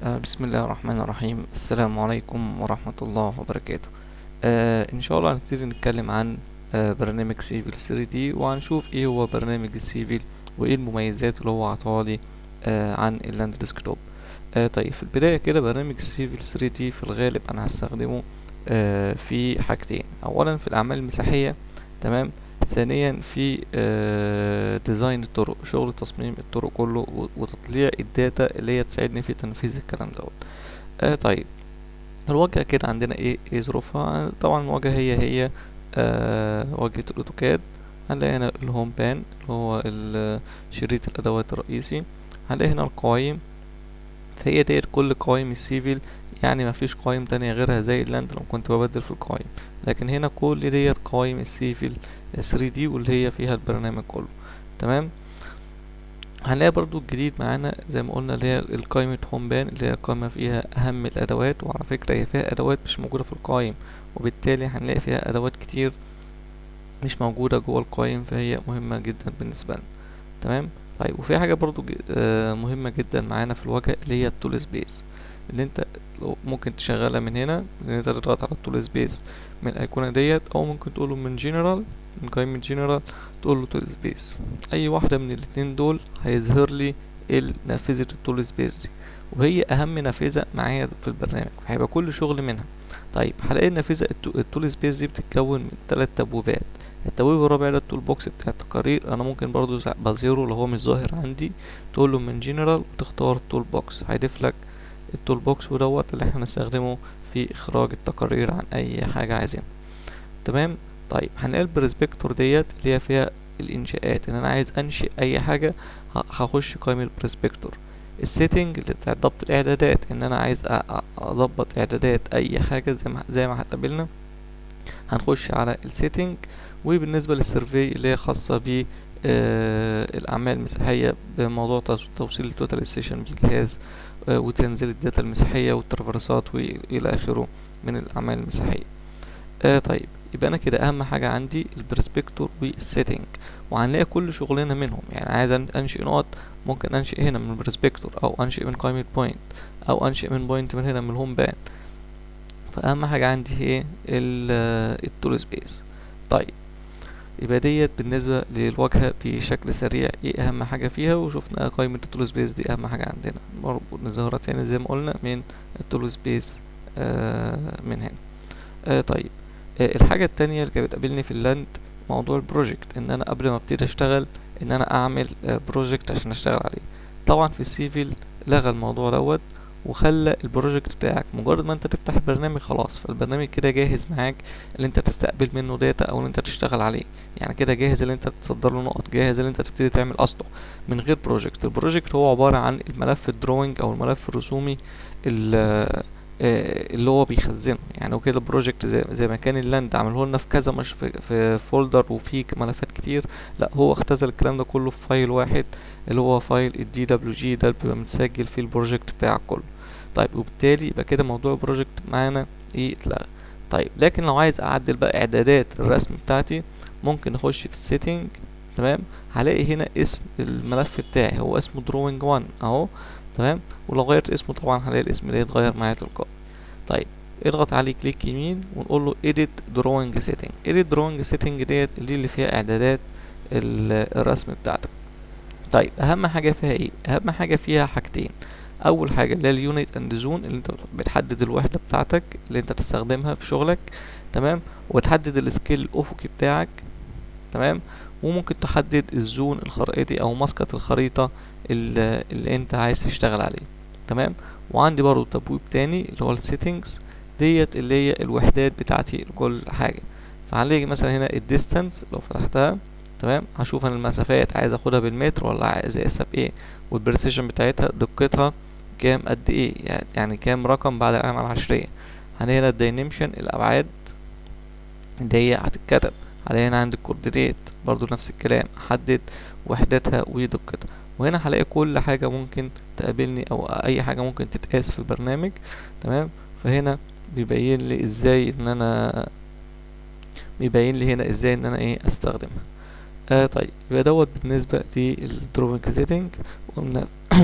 آه، بسم الله الرحمن الرحيم السلام عليكم ورحمة الله وبركاته آه إن شاء الله هنبتدي نتكلم عن آه برنامج سيفل 3 d وهنشوف ايه هو برنامج السيفل وايه المميزات اللي هو عطالي آه عن اللاند ديسكتوب آه طيب في البداية كده برنامج السيفل 3 d في الغالب أنا هستخدمه آه في حاجتين أولا في الأعمال المساحية تمام ثانيا في آه ديزاين الطرق شغل تصميم الطرق كله و- وتطليع الداتا اللي هي تساعدني في تنفيذ الكلام دوت آه طيب الواجهة كده عندنا ايه ايه ظروفها طبعا الواجهة هي هي آه واجهة الاوتوكاد هنلاقي هنا الهوم بان اللي هو ال- شريط الادوات الرئيسي هنلاقي هنا القوائم فهي ديت كل قوائم السيفل يعني مفيش قوائم تانية غيرها زي اللاند لما كنت ببدل في القوائم لكن هنا كل ديت قوائم السيفل 3 دي واللي هي فيها البرنامج كله تمام هنلاقي برضو الجديد معانا زي ما قلنا اللي هي القائمة هوم بان اللي هي قائمة فيها أهم الأدوات وعلى فكرة هي فيها أدوات مش موجودة في القائم وبالتالي هنلاقي فيها أدوات كتير مش موجودة جوه القائم فهي مهمة جدا بالنسبة لنا تمام طيب وفي حاجة برضو ج- آه، مهمة جدا معانا في الواجهة اللي هي التول سبيس اللي انت لو ممكن تشغلها من هنا ان انت تضغط على التول سبيس من الايقونة ديت او ممكن تقوله من جنرال من قائمة جنرال تقول له تول سبيس اي واحدة من الاتنين دول هيظهر لي ال- نافذة التول سبيس دي وهي اهم نافذة معايا في البرنامج فهيبقى كل شغل منها طيب هلاقي النافذة التو- التول سبيس دي بتتكون من ثلاث تبويبات التبويب الرابع ده التول بوكس بتاع التقارير انا ممكن برضو سا- بظهره لو هو مش ظاهر عندي تقول له من جنرال وتختار التول بوكس هيضيف لك التول بوكس ودوت اللي احنا هنستخدمه في اخراج التقارير عن اي حاجة عايزينها تمام طيب هنلاقي البرسبكتور ديت اللي هي فيها الانشاءات ان انا عايز انشئ اي حاجة ه- هخش قائمة البرسبكتور السيتنج اللي بتاع ضبط الاعدادات ان انا عايز أ- أ- اضبط اعدادات اي حاجة زي ما زي ما هتقابلنا هنخش على السيتنج وبالنسبة للسيرفي اللي هي خاصة ب الأعمال المساحية بموضوع توص- توصيل التوتال ستيشن بالجهاز آه، وتنزيل الداتا المساحية والترافرسات وإلى آخره من الأعمال المساحية آه طيب يبقى أنا كده أهم حاجة عندي البرسبكتور والسيتنج وهنلاقي كل شغلنا منهم يعني عايز أن- أنشئ نقط ممكن أنشئ هنا من البرسبكتور أو أنشئ من قائمة بوينت أو أنشئ من بوينت من هنا من الهوم بان فأهم حاجة عندي هي التول سبيس طيب يبقى ديت بالنسبة للواجهة بشكل سريع ايه أهم حاجة فيها وشفنا قائمة التول سبيس دي أهم حاجة عندنا برضه نظهرها تاني زي ما قلنا من التول سبيس آه من هنا آه طيب آه الحاجة التانية اللي كانت بتقابلني في اللاند موضوع البروجكت ان انا قبل ما ابتدي اشتغل ان انا اعمل آه بروجكت عشان اشتغل عليه طبعا في السيفل لغى الموضوع دوت وخلى البروجكت بتاعك مجرد ما انت تفتح البرنامج خلاص فالبرنامج كده جاهز معاك اللي انت تستقبل منه داتا او اللي انت تشتغل عليه يعني كده جاهز اللي انت تصدر له نقط جاهز اللي انت تبتدي تعمل اصله من غير بروجكت البروجكت هو عبارة عن الملف الدروينج او الملف الرسومي ال- آه، اللي هو بيخزنه يعني هو كده البروجكت زي, زي ما كان اللاند عمله لنا في كذا مش في, في فولدر وفي ملفات كتير لا هو اختزل الكلام ده كله في فايل واحد اللي هو فايل الدي دبليو جي ده اللي بيبقى متسجل فيه البروجكت بتاعك كله طيب وبالتالي يبقى كده موضوع البروجكت معانا ايه اتلغى طيب لكن لو عايز اعدل بقى اعدادات الرسم بتاعتي ممكن اخش في السيتنج تمام هلاقي هنا اسم الملف بتاعي هو اسمه دروينج 1 اهو تمام ولو غيرت اسمه طبعا هلاقي الاسم ده يتغير معايا تلقائي طيب اضغط عليه كليك يمين ونقول له edit drawing setting edit drawing setting ديت اللي اللي فيها اعدادات ال- الرسم بتاعتك طيب اهم حاجه فيها ايه اهم حاجه فيها حاجتين اول حاجه اللي هي اليونت اند زون اللي انت بتحدد الوحده بتاعتك اللي انت تستخدمها في شغلك تمام وتحدد السكيل الافقي بتاعك تمام وممكن تحدد الزون الخرائطي او مسقط الخريطه اللي, اللي انت عايز تشتغل عليه تمام وعندي برضو تبويب تاني اللي هو السيتنجز ديت اللي هي الوحدات بتاعتي لكل حاجه فهنلاقي مثلا هنا الديستانس لو فتحتها تمام هشوف انا المسافات عايز اخدها بالمتر ولا عايز اقيسها بايه والبريسيشن بتاعتها دقتها كام قد ايه يعني, يعني كام رقم بعد العلامة العشرية هنلاقي هنا الداينمشن الابعاد اللي هي هتتكتب هلاقي هنا عندي الكوردينيت برضو نفس الكلام احدد وحدتها ودقتها وهنا هلاقي كل حاجة ممكن تقابلني او اي حاجة ممكن تتقاس في البرنامج تمام فهنا بيبين لي ازاي ان انا بيبين لي هنا ازاي ان انا ايه استخدمها آه طيب يبقى دوت بالنسبة للدروينج سيتنج قلنا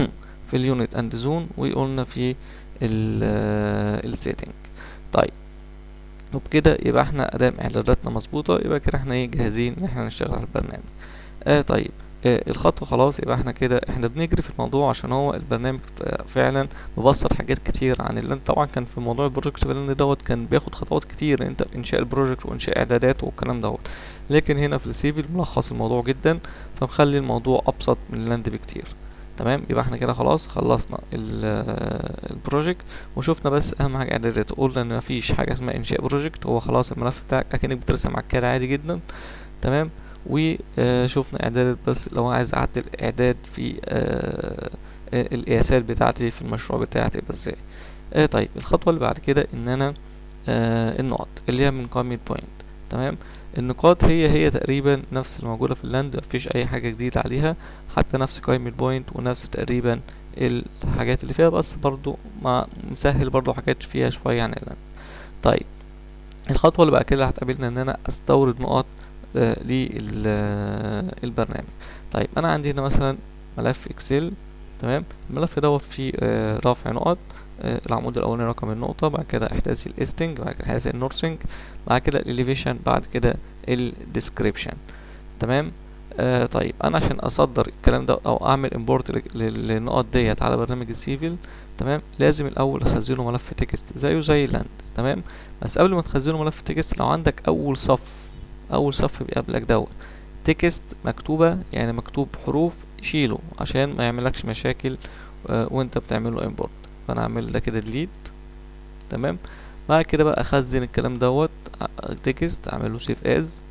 في اليونت اند زون وقلنا في السيتنج طيب وبكده يبقى احنا ادام اعداداتنا مظبوطه يبقى كده احنا ايه جاهزين ان احنا نشتغل على البرنامج آه طيب آه الخطوه خلاص يبقى احنا كده احنا بنجري في الموضوع عشان هو البرنامج فعلا مبسط حاجات كتير عن اللي طبعا كان في موضوع البروجكت بلان دوت كان بياخد خطوات كتير انت انشاء البروجكت وانشاء اعداداته والكلام دوت لكن هنا في السيفل ملخص الموضوع جدا فمخلي الموضوع ابسط من اللاند بكتير تمام يبقى احنا كده خلاص خلصنا البروجكت وشفنا بس اهم حاجه اعداداته قلنا ان مفيش حاجه اسمها انشاء بروجكت هو خلاص الملف بتاعك اكنك بترسم على الكاد عادي جدا تمام وشفنا اعدادات بس لو عايز اعدل اعداد في القياسات بتاعتي في المشروع بتاعي هتبقى ازاي آه طيب الخطوه اللي بعد كده ان انا آه النقط اللي هي من قائمه بوينت تمام النقاط هي هي تقريبا نفس الموجودة في اللاند مفيش أي حاجة جديدة عليها حتى نفس قائمة بوينت ونفس تقريبا الحاجات اللي فيها بس برضو ما مسهل برضو حاجات فيها شوية عن اللاند طيب الخطوة اللي بعد كده هتقابلنا إن أنا أستورد نقط آه للبرنامج طيب أنا عندي هنا مثلا ملف إكسل تمام الملف دوت فيه آه رفع نقط آه العمود الاولاني رقم النقطه بعد كده احداث الاستنج بعد كده احداث النورسنج بعد كده الاليفيشن بعد كده الديسكريبشن تمام آه طيب انا عشان اصدر الكلام ده او اعمل امبورت للنقط ديت على برنامج السيفل تمام لازم الاول اخزنه ملف تكست زيه زي لاند تمام بس قبل ما تخزنه ملف تكست لو عندك اول صف اول صف بيقابلك دوت تكست مكتوبه يعني مكتوب حروف شيله عشان ما يعملكش مشاكل آه وانت بتعمله امبورت فانا اعمل ده كده ديليت تمام بعد كده بقى اخزن الكلام دوت تكست اعمل له سيف از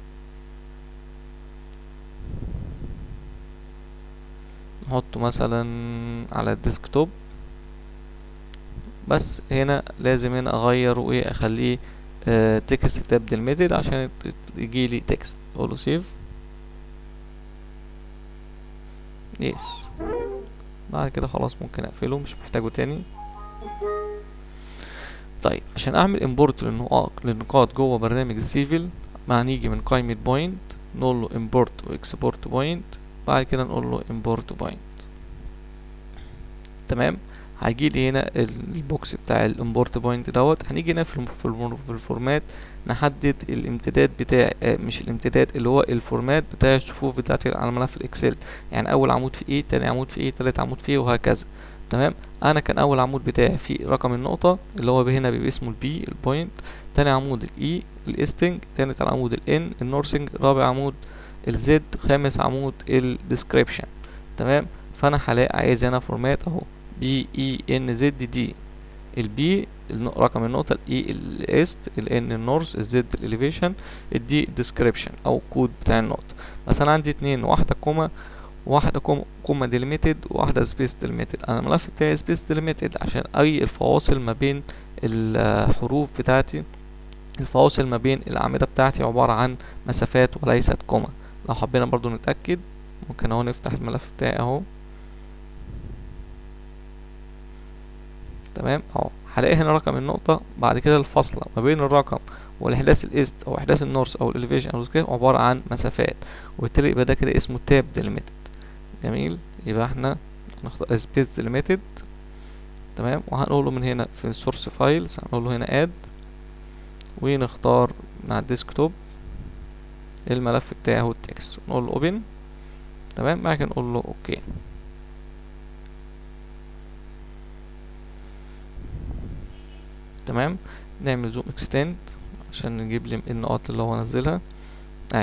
نحطه مثلا على الديسكتوب بس هنا لازم هنا اغير وايه اخليه آه تكست تاب ديلميتد عشان يجي لي تكست اقول له سيف يس بعد كده خلاص ممكن اقفله مش محتاجه تاني طيب عشان اعمل امبورت للنقاط للنقاط جوه برنامج السيفل ما هنيجي من قائمة بوينت نقول له امبورت واكسبورت بوينت بعد كده نقول له امبورت بوينت تمام هيجي لي هنا البوكس بتاع الامبورت بوينت دوت هنيجي هنا في في الفورمات نحدد الامتداد بتاع مش الامتداد اللي هو الفورمات بتاع الصفوف بتاعتي على ملف الاكسل يعني اول عمود في ايه تاني عمود في ايه تالت عمود في ايه وهكذا تمام انا كان اول عمود بتاعي في رقم النقطة اللي هو هنا بيبقى اسمه البي البوينت تاني عمود الاي الاستنج تالت عمود الان النورسنج رابع عمود الزد خامس عمود الديسكريبشن تمام فانا هلاقي عايز هنا فورمات اهو بي اي ان زد دي البي رقم النقطة الاي الاست الان النورث الزد الاليفيشن الدي الديسكريبشن او كود بتاع النقطة بس انا عندي اتنين واحدة كوما واحدة كوما, كوما ديليميتد وواحدة سبيس ديليميتد انا الملف بتاعي سبيس ديليميتد عشان اي الفواصل ما بين الحروف بتاعتي الفواصل ما بين الاعمدة بتاعتي عبارة عن مسافات وليست كوما لو حبينا برضو نتأكد ممكن اهو نفتح الملف بتاعي اهو تمام اهو هلاقي هنا رقم النقطة بعد كده الفاصلة ما بين الرقم والإحداث الإيست أو إحداث النورث أو الإليفيشن أو كده عبارة عن مسافات وبالتالي يبقى ده كده اسمه تاب ديليميتد جميل يبقى احنا هنختار سبيس ديليميتد تمام وهنقول له من هنا في السورس فايلز هنقول له هنا اد ونختار مع الديسكتوب الملف بتاعه هو التكست نقول له اوبن تمام بعد كده نقول له اوكي تمام نعمل زوم اكستند عشان نجيب لي النقاط اللي هو نزلها اهي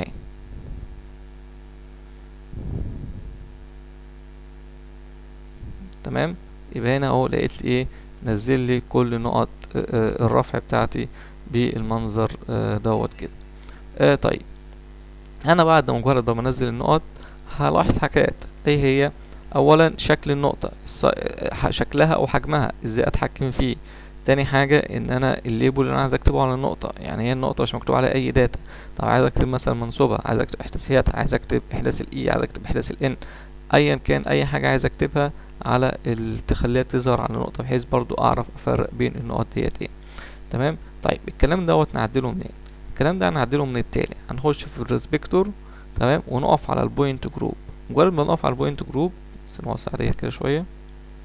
تمام يبقى هنا اهو لقيت لي ايه نزل لي كل نقط الرفع بتاعتي بالمنظر دوت كده آه طيب انا بعد مجرد ما انزل النقط هلاحظ حاجات ايه هي اولا شكل النقطة شكلها او حجمها ازاي اتحكم فيه تاني حاجة ان انا الليبل اللي انا عايز اكتبه على النقطة يعني هي النقطة مش مكتوب عليها اي داتا طب عايز اكتب مثلا منسوبة عايز اكتب احداثيات عايز اكتب احداث الاي عايز اكتب احداث الان ايا كان اي حاجة عايز اكتبها على تخليها تظهر على النقطة بحيث برضو اعرف افرق بين النقط ديت ايه تمام طيب الكلام دوت نعدله منين الكلام ده هنعدله من التالي هنخش في الريسبكتور تمام ونقف على البوينت جروب مجرد ما نقف على البوينت جروب بس نوسع ديت كده شوية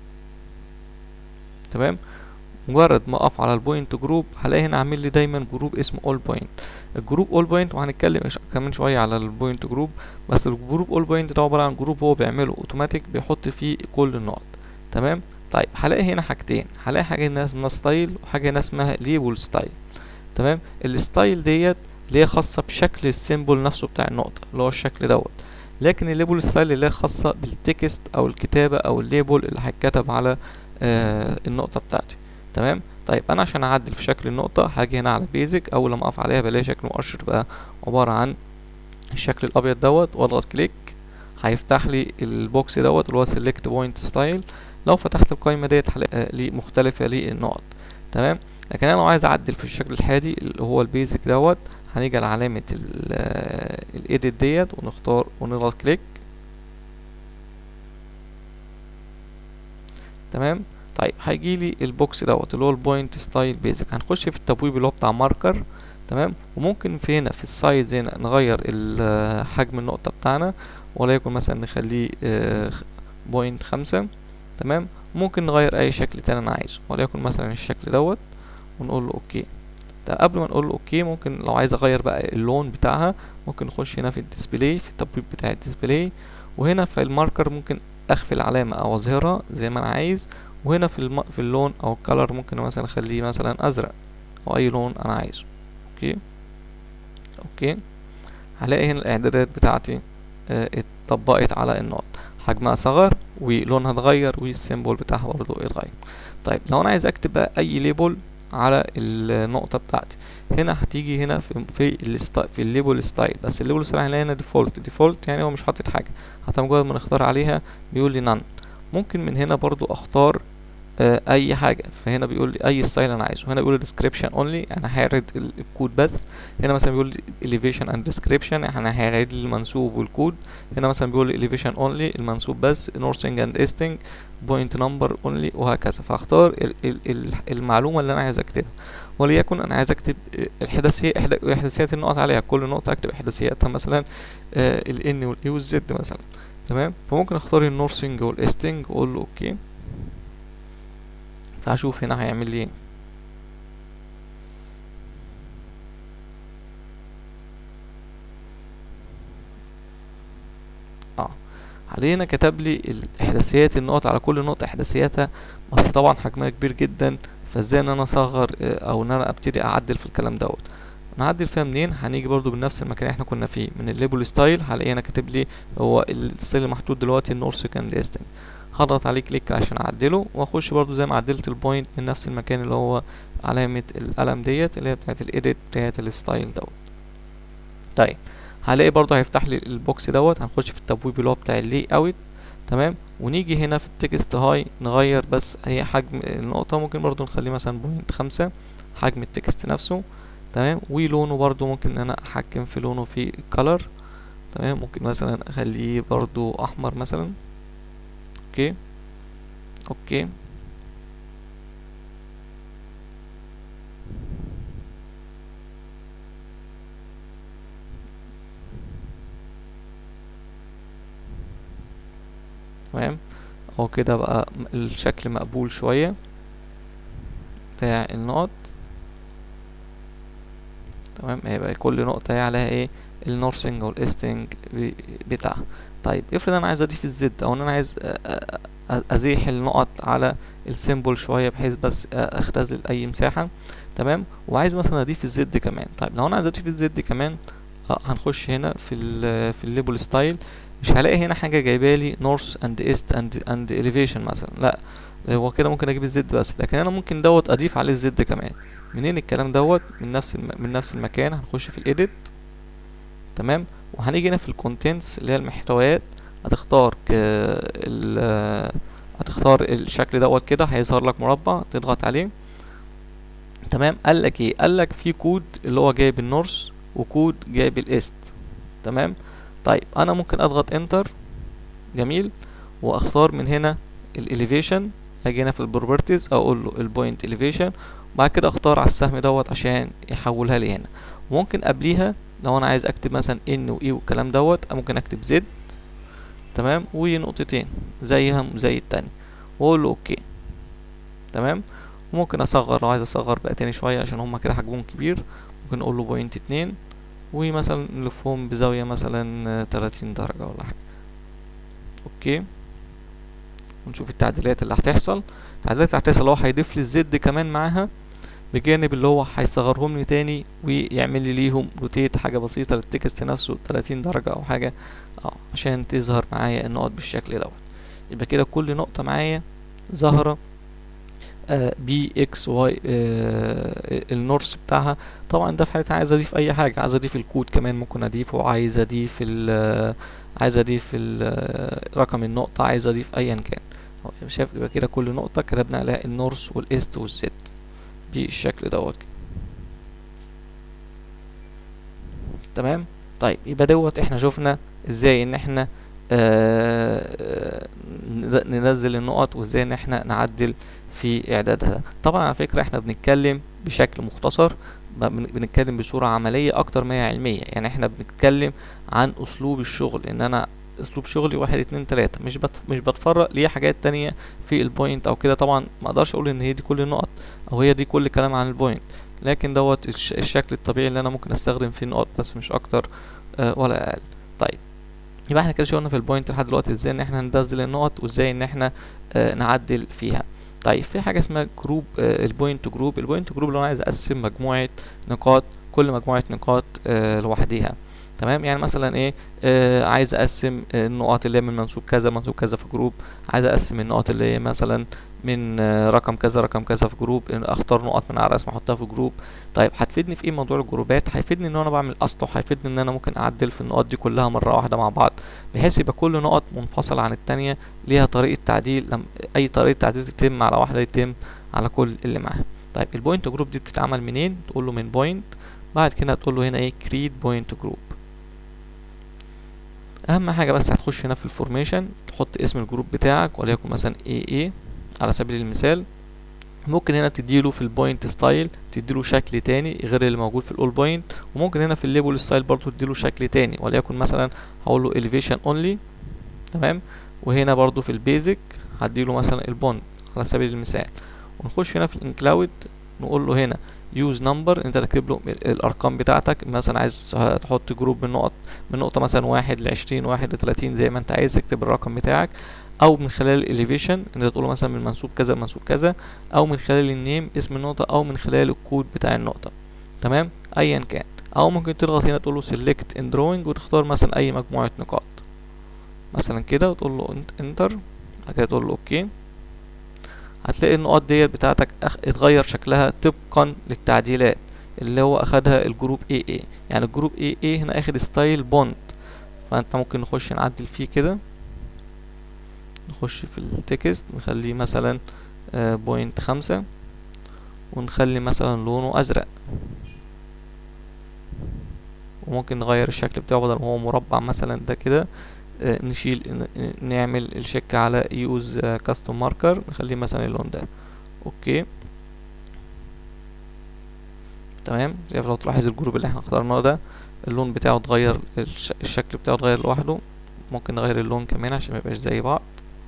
تمام مجرد ما اقف على البوينت جروب هلاقي هنا عامل لي دايما جروب اسمه اول بوينت الجروب اول بوينت وهنتكلم كمان شويه على البوينت جروب بس الجروب اول بوينت ده عباره عن جروب هو بيعمله اوتوماتيك بيحط فيه كل النقط تمام طيب هلاقي هنا حاجتين هلاقي حاجه هنا اسمها ستايل وحاجه هنا اسمها ليبل ستايل تمام الستايل ديت اللي هي خاصه بشكل السيمبل نفسه بتاع النقطه اللي هو الشكل دوت لكن الليبل ستايل اللي هي خاصه بالتكست او الكتابه او الليبل اللي هيتكتب على آه النقطه بتاعتي تمام طيب انا عشان اعدل في شكل النقطه هاجي هنا على بيزك اول لما اقف عليها بلاقي شكل مؤشر بقى عباره عن الشكل الابيض دوت واضغط كليك هيفتح لي البوكس دوت اللي هو سيلكت بوينت ستايل لو فتحت القائمه ديت هلاقي لي مختلفه للنقط تمام لكن انا لو عايز اعدل في الشكل الحادي اللي هو البيزك دوت هنيجي على علامه الايديت ديت ونختار ونضغط كليك تمام طيب هيجي لي البوكس دوت اللي هو البوينت ستايل بيزك هنخش في التبويب اللي هو بتاع ماركر تمام وممكن في هنا في السايز هنا نغير حجم النقطة بتاعنا وليكن مثلا نخليه بوينت خمسة تمام ممكن نغير اي شكل تاني انا عايزه وليكن مثلا الشكل دوت ونقول له اوكي طب قبل ما نقول له اوكي ممكن لو عايز اغير بقى اللون بتاعها ممكن نخش هنا في الديسبلاي في التبويب بتاع الديسبلاي وهنا في الماركر ممكن اخفي العلامة او اظهرها زي ما انا عايز وهنا في الم... في اللون او الكلر ممكن مثلا اخليه مثلا ازرق او اي لون انا عايزه اوكي اوكي هلاقي هنا الاعدادات بتاعتي اه اتطبقت على النقط حجمها صغر ولونها اتغير والسيمبل بتاعها برضو اتغير طيب لو انا عايز اكتب بقى اي ليبل على النقطه بتاعتي هنا هتيجي هنا في في الستايل في الليبل ستايل بس الليبل ستايل هنلاقي هنا ديفولت ديفولت يعني هو مش حاطط حاجه حتى مجرد ما نختار عليها بيقول لي نان ممكن من هنا برضو اختار آه اي حاجه فهنا بيقول لي اي ستايل انا عايزه هنا بيقول لي description only انا هعرض الكود بس هنا مثلا بيقول لي elevation and description انا هعرض لي المنسوب والكود هنا مثلا بيقول لي elevation only المنسوب بس northing and easting point number only وهكذا فاختار ال ال ال المعلومه اللي انا عايز اكتبها وليكن انا عايز اكتب الحداثيه احداثيات النقط عليها كل نقطه اكتب احداثياتها مثلا آه الان والاي والزد مثلا تمام فممكن اختار النورسنج والاستنج واقول له اوكي فهشوف هنا هيعمل لي ايه اه علينا كتب لي الاحداثيات النقط على كل نقطه احداثياتها بس طبعا حجمها كبير جدا فازاي ان انا اصغر او ان انا ابتدي اعدل في الكلام دوت نعدل فيها منين هنيجي برضو بنفس المكان اللي احنا كنا فيه من الليبل ستايل هلاقي هنا كاتب لي هو الستايل المحطوط دلوقتي النورث كاند ايستنج هضغط عليه كليك عشان اعدله واخش برضو زي ما عدلت البوينت من نفس المكان اللي هو علامة القلم ديت اللي هي بتاعت الايديت بتاعت الستايل دوت طيب هلاقي برضو هيفتح لي البوكس دوت هنخش في التبويب اللي هو بتاع اللي اوت تمام ونيجي هنا في التكست هاي نغير بس هي حجم النقطة ممكن برضو نخليه مثلا بوينت خمسة حجم التكست نفسه تمام ولونه برضو ممكن ان انا احكم في لونه في color تمام ممكن مثلا اخليه برضو احمر مثلا اوكي اوكي تمام اهو كده بقى الشكل مقبول شوية بتاع النقط تمام هيبقى كل نقطة هي عليها ايه النورسنج والاستنج بتاعها طيب افرض انا عايز اضيف الزد او ان انا عايز ازيح النقط على السيمبل شويه بحيث بس اختزل اي مساحه تمام وعايز مثلا اضيف الزد كمان طيب لو انا عايز اضيف الزد كمان اه هنخش هنا في ال في الليبل ستايل مش هلاقي هنا حاجه جايبه لي نورث اند ايست اند اند اليفيشن مثلا لا هو كده ممكن اجيب الزد بس لكن انا ممكن دوت اضيف عليه الزد كمان منين الكلام دوت من نفس الم... من نفس المكان هنخش في الايديت تمام وهنيجي هنا في الكونتنتس اللي هي المحتويات هتختار ك... ال... هتختار الشكل دوت كده هيظهر لك مربع تضغط عليه تمام قال لك ايه قال لك في كود اللي هو جايب النورث وكود جايب الايست تمام طيب انا ممكن اضغط انتر جميل واختار من هنا الاليفيشن اجي هنا في البروبرتيز اقول له البوينت اليفيشن وبعد كده اختار على السهم دوت عشان يحولها لي هنا وممكن قبليها لو انا عايز اكتب مثلا ان واي والكلام دوت ممكن اكتب زد تمام ونقطتين زيها زي التاني واقول له اوكي تمام وممكن اصغر لو عايز اصغر بقى تاني شويه عشان هما كده حجمهم كبير ممكن اقول له بوينت اتنين ومثلا نلفهم بزاويه مثلا تلاتين درجه ولا حاجه اوكي ونشوف التعديلات اللي هتحصل التعديلات اللي هتحصل هو هيضيف لي الزد كمان معاها بجانب اللي هو هيصغرهم لي تاني ويعمل لي ليهم روتيت حاجه بسيطه للتكست نفسه 30 درجه او حاجه اه عشان تظهر معايا النقط بالشكل دوت يبقى كده كل نقطه معايا ظاهره بي اكس واي النورس بتاعها طبعا ده في حالتها عايز اضيف اي حاجه عايز اضيف الكود كمان ممكن اضيفه عايز اضيف ال عايز اضيف ال رقم النقطه عايز اضيف ايا كان شايف يبقى كده كل نقطه كتبنا عليها النورس والايست والزد بالشكل دوت تمام طيب يبقى دوت احنا شفنا ازاي ان احنا آه ننزل النقط وازاي ان احنا نعدل في اعدادها طبعا على فكره احنا بنتكلم بشكل مختصر بنتكلم بصوره عمليه اكتر ما هي علميه يعني احنا بنتكلم عن اسلوب الشغل ان انا اسلوب شغلي واحد اتنين تلاتة مش بت... مش بتفرق ليه حاجات تانية في البوينت او كده طبعا ما اقدرش اقول ان هي دي كل النقط او هي دي كل كلام عن البوينت لكن دوت الش... الشكل الطبيعي اللي انا ممكن استخدم فيه النقط بس مش اكتر آه ولا اقل طيب يبقى احنا كده شغلنا في البوينت لحد دلوقتي ازاي ان احنا ننزل النقط وازاي ان احنا آه نعدل فيها طيب في حاجه اسمها جروب آه البوينت جروب البوينت جروب اللي انا عايز اقسم مجموعه نقاط كل مجموعه نقاط آه لوحديها تمام يعني مثلا ايه آه عايز اقسم النقط اللي هي من منسوب كذا منسوب كذا في جروب عايز اقسم النقط اللي هي مثلا من آه رقم كذا رقم كذا في جروب اختار نقط من على الرسم احطها في جروب طيب هتفيدني في ايه موضوع الجروبات هيفيدني ان انا بعمل قسط وهيفيدني ان انا ممكن اعدل في النقط دي كلها مره واحده مع بعض بحيث يبقى كل نقط منفصله عن التانية ليها طريقه تعديل لم اي طريقه تعديل تتم على واحده يتم على كل اللي معاها طيب البوينت جروب دي بتتعمل منين تقول له من بوينت بعد كده تقول له هنا ايه كريت بوينت جروب اهم حاجه بس هتخش هنا في الفورميشن تحط اسم الجروب بتاعك وليكن مثلا AA على سبيل المثال ممكن هنا تديله في البوينت ستايل تديله شكل تاني غير اللي موجود في الاول بوينت وممكن هنا في الليبل ستايل برضو تديله شكل تاني وليكن مثلا هقول له elevation only تمام وهنا برضو في البيزك هديله مثلا البوند على سبيل المثال ونخش هنا في الانكلاود نقول له هنا يوز نمبر انت تكتب له الارقام بتاعتك مثلا عايز تحط جروب من نقط من نقطه مثلا واحد لعشرين واحد لتلاتين زي ما انت عايز اكتب الرقم بتاعك او من خلال الاليفيشن انت تقول مثلا من منسوب كذا منسوب كذا او من خلال النيم اسم النقطه او من خلال الكود بتاع النقطه تمام ايا كان او ممكن تضغط هنا تقول له سيلكت ان دروينج وتختار مثلا اي مجموعه نقاط مثلا كده وتقول له انتر بعد كده تقول له اوكي هتلاقي النقاط ديت بتاعتك اتغير شكلها طبقا للتعديلات اللي هو اخدها الجروب اي اي يعني الجروب اي اي هنا اخد ستايل بوند فانت ممكن نخش نعدل فيه كده نخش في التكست نخليه مثلا بوينت خمسة ونخلي مثلا لونه ازرق وممكن نغير الشكل بتاعه بدل ما هو مربع مثلا ده كده نشيل نعمل الشيك على يوز كاستم ماركر نخليه مثلا اللون ده اوكي تمام شايف لو تلاحظ الجروب اللي احنا اخترناه ده اللون بتاعه اتغير الشكل بتاعه اتغير لوحده ممكن نغير اللون كمان عشان ميبقاش زي بعض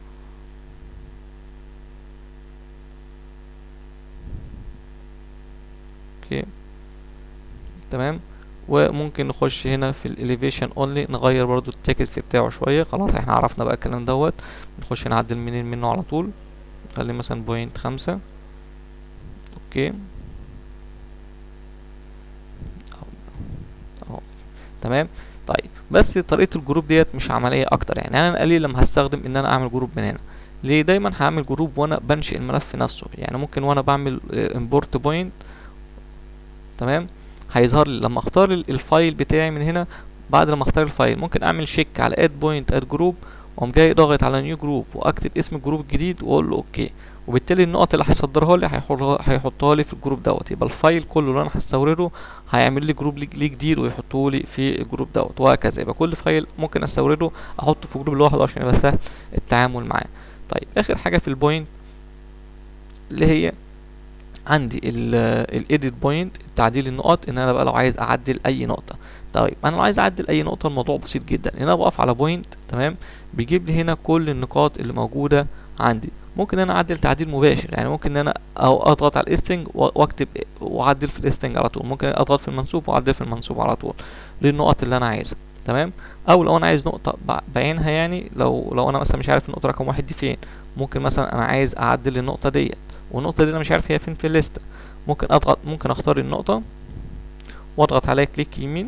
اوكي تمام وممكن نخش هنا في الاليفيشن اونلي نغير برضو التكست بتاعه شويه خلاص احنا عرفنا بقى الكلام دوت نخش نعدل منين منه على طول نخلي مثلا بوينت خمسة اوكي اهو تمام طيب بس طريقه الجروب ديت مش عمليه اكتر يعني انا قليل لما هستخدم ان انا اعمل جروب من هنا ليه دايما هعمل جروب وانا بنشئ الملف نفسه يعني ممكن وانا بعمل امبورت بوينت تمام هيظهر لي لما اختار الفايل بتاعي من هنا بعد لما اختار الفايل ممكن اعمل شيك على اد بوينت اد جروب واقوم جاي ضاغط على نيو جروب واكتب اسم الجروب الجديد واقول له اوكي وبالتالي النقط اللي هيصدرها لي هيحطها لي في الجروب دوت يبقى الفايل كله اللي انا هستورده هيعمل لي جروب ليه جديد ويحطه لي في الجروب دوت وهكذا يبقى كل فايل ممكن استورده احطه في جروب لوحده عشان يبقى سهل التعامل معاه طيب اخر حاجه في البوينت اللي هي عندي الايديت بوينت تعديل النقط ان انا بقى لو عايز اعدل اي نقطه طيب انا لو عايز اعدل اي نقطه الموضوع بسيط جدا ان انا بقف على بوينت تمام بيجيب لي هنا كل النقاط اللي موجوده عندي ممكن ان انا اعدل تعديل مباشر يعني ممكن ان انا او اضغط على الاستنج واكتب واعدل في الاستنج على طول ممكن اضغط في المنسوب واعدل في المنسوب على طول للنقط اللي انا عايزها تمام او لو انا عايز نقطه بعينها يعني لو لو انا مثلا مش عارف النقطه رقم واحد دي فين ممكن مثلا انا عايز اعدل النقطه ديت والنقطه دي انا مش عارف هي فين في الليسته ممكن اضغط ممكن اختار النقطه واضغط عليها كليك يمين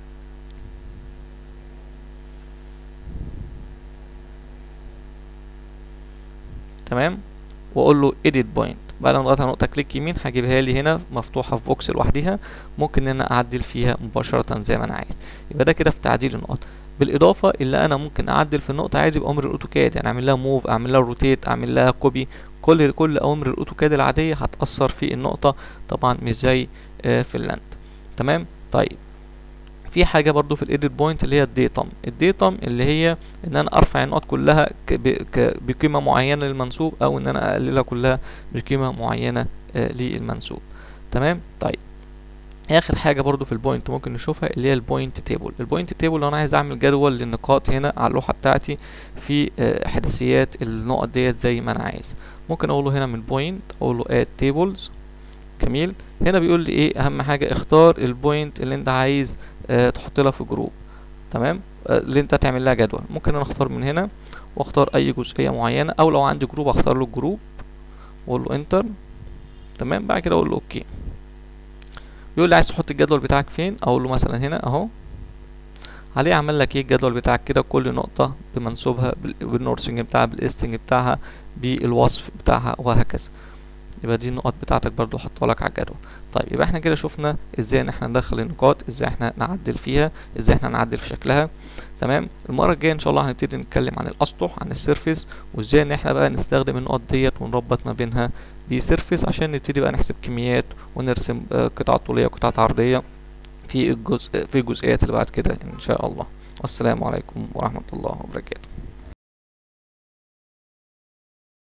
تمام واقول له edit point بعد ما اضغط على نقطه كليك يمين هجيبها لي هنا مفتوحه في بوكس لوحدها ممكن ان انا اعدل فيها مباشره زي ما انا عايز يبقى ده كده في تعديل النقط بالاضافه اللي انا ممكن اعدل في النقطه عايز بامر الاوتوكاد يعني اعمل لها موف اعمل لها روتيت اعمل لها كوبي كل كل اوامر الاوتوكاد العاديه هتاثر في النقطه طبعا مش زي آه في اللاند تمام طيب في حاجه برضو في الايديت بوينت اللي هي الديتم الديتم اللي هي ان انا ارفع النقط كلها بقيمه معينه للمنسوب او ان انا اقللها كلها بقيمه معينه آه للمنسوب تمام طيب اخر حاجه برضو في البوينت ممكن نشوفها اللي هي البوينت تيبل البوينت تيبل لو انا عايز اعمل جدول للنقاط هنا على اللوحه بتاعتي في آه احداثيات النقط ديت زي ما انا عايز ممكن اقول له هنا من بوينت اقول له اد تيبلز جميل هنا بيقول لي ايه اهم حاجه اختار البوينت اللي انت عايز اه تحط لها في جروب تمام اه اللي انت تعمل لها جدول ممكن انا اختار من هنا واختار اي جزئيه معينه او لو عندي جروب اختار له الجروب واقول له انتر تمام بعد كده اقول له اوكي بيقول لي عايز تحط الجدول بتاعك فين اقول له مثلا هنا اهو عليه عمل لك ايه الجدول بتاعك كده كل نقطه بمنسوبها بالنورسنج بتاعها بالاستنج بتاعها بالوصف بتاعها وهكذا يبقى دي النقط بتاعتك برضو حطها لك على الجدول طيب يبقى احنا كده شفنا ازاي ان احنا ندخل النقاط ازاي احنا نعدل فيها ازاي احنا نعدل في شكلها تمام المره الجايه ان شاء الله هنبتدي نتكلم عن الاسطح عن السيرفيس وازاي ان احنا بقى نستخدم النقط ديت ونربط ما بينها بسيرفيس عشان نبتدي بقى نحسب كميات ونرسم قطع طوليه وقطع عرضيه في الجزء في الجزئيات اللي بعد كده ان شاء الله والسلام عليكم ورحمه الله وبركاته